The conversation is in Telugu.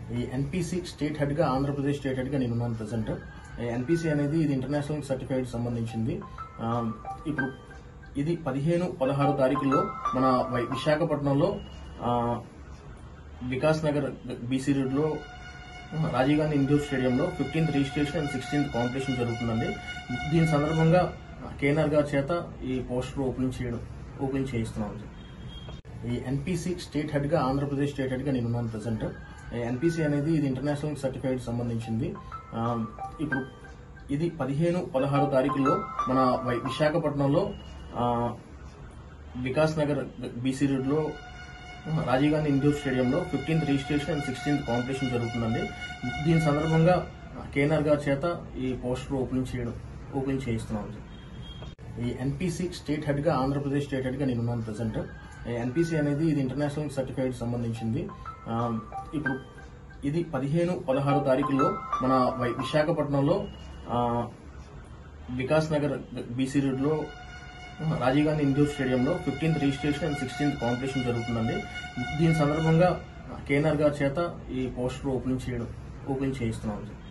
ఈ ఎన్పిసి స్టేట్ హెడ్ గా ఆంధ్రప్రదేశ్ స్టేట్ హెడ్ గా నేను ఉన్నాను ప్రెసెంట్ ఎన్పిసి అనేది ఇది ఇంటర్నేషనల్ సర్టిఫైడ్ సంబంధించింది ఆ, ఇప్పుడు ఇది పదిహేను పదహారు తారీఖుల్లో మన వై- విశాఖపట్నంలో ఆ, వికాస్ నగర్ బీసీ రోడ్లో రాజీవ్ గాంధీ ఇండోర్ స్టేడియంలో fifteenth registration and sixteenth competition జరుగుతుందండి దీని సందర్భంగా కేఎన్ఆర్ గారి చేత ఈ పోస్టర్ ఓపెన్ చేయడం ఓపెన్ చేయిస్తున్నాం ఈ ఎన్పిసి స్టేట్ హెడ్ గా ఆంధ్రప్రదేశ్ స్టేట్ హెడ్ గా నేను ఉన్నాను ప్రెసెంట్ ఎన్పిసి అనేది ఇది ఇంటర్నేషనల్ సర్టిఫైడ్ సంబంధించింది ఆ, ఇప్పుడు ఇది పదిహేను పదహారు తారీఖుల్లో మన వై- విశాఖపట్నంలో ఆ, వికాస్ నగర్ బీసీ రోడ్లో రాజీవ్ గాంధీ ఇండోర్ స్టేడియంలో fifteenth registration and sixteenth competition జరుగుతుందండి దీని సందర్భంగా కేఎన్ఆర్ గారి చేత ఈ పోస్టర్ ఓపెన్ చేయడం ఓపెన్ చేయిస్తున్నాం ఈ ఎన్పిసి స్టేట్ హెడ్ గా ఆంధ్రప్రదేశ్ స్టేట్ హెడ్ గా నేను ఉన్నాను ప్రెసెంట్ ఎన్పిసి అనేది ఇది ఇంటర్నేషనల్ సర్టిఫైడ్ సంబంధించింది ఆ, ఇప్పుడు ఇది పదిహేను పదహారు తారీఖుల్లో మన వై- విశాఖపట్నంలో ఆ, వికాస్ నగర్ బీసీ రోడ్లో రాజీవ్ గాంధీ ఇండోర్ స్టేడియంలో fifteenth registration and sixteenth competition జరుగుతుందండి దీని సందర్భంగా కేఎన్ఆర్ గారి చేత ఈ పోస్టర్ ఓపెన్ చేయడం ఓపెన్ చేయిస్తున్నాం